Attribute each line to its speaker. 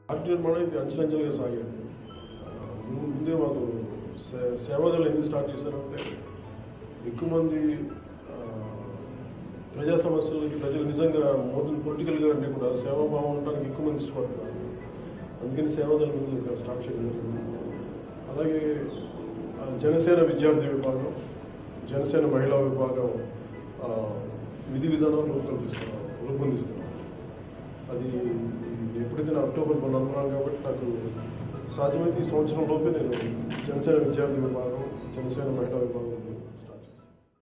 Speaker 1: party నిర్మాణం ఇది అంచెలంచెలుగా సాగాడు ఆ, ముందు- ముందే మాకు సే- సేవాదళం ఎందుకు స్టార్ట్ చేశారంటే ఎక్కువ మంది ఆ, ప్రజా సమస్యలకి ప్రజలు నిజంగా మోర్ పొలిటికల్గా అంటే కూడా సేవాభావం ఉండడానికి ఎక్కువ మంది ఇష్టపడతారు అందుకని సేవాదళం ముందు ఇక్కడ స్టార్ట్ చేయడం జరిగింది అలాగే ఆ, జనసేన విద్యార్థి విభాగం జనసేన మహిళా విభాగం ఆ, విధి విధానాలు రూపొందిస్తున్నారు రూపొందిస్తున్నారు అది ఎప్పుడైతే నేను అక్టోబర్ మొన్న అనుకున్నాను కాబట్టి నాకు సాధ్యమైతే ఈ సంవత్సరం లోపే నేను జనసేన విద్యార్థి విభాగం జనసేన మహిళా విభాగం